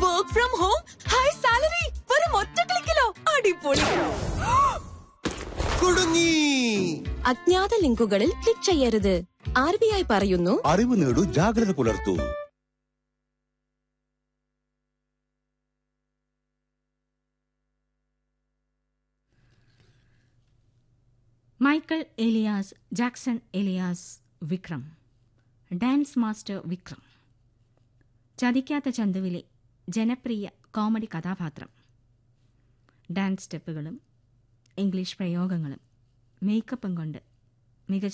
work from home high salary വെറും ഒറ്റ ക്ലിക്കിലോ അടിപൊളി കുടുങ്ങി അജ്ഞാത ലിങ്കുകളിൽ ക്ലിക്ക് ചെയ്യരുത് ആർ ബി ഐ പറയുന്നു അറിവ് നേടൂ ജാഗ്രത പുലർത്തൂ Michael alias Jackson alias Vikram dance master Vikram ചതിക്കാത്ത ചന്തുവിലെ ജനപ്രിയ കോമഡി കഥാപാത്രം ഡാൻസ് സ്റ്റെപ്പുകളും ഇംഗ്ലീഷ് പ്രയോഗങ്ങളും മേക്കപ്പും കൊണ്ട് മികച്ച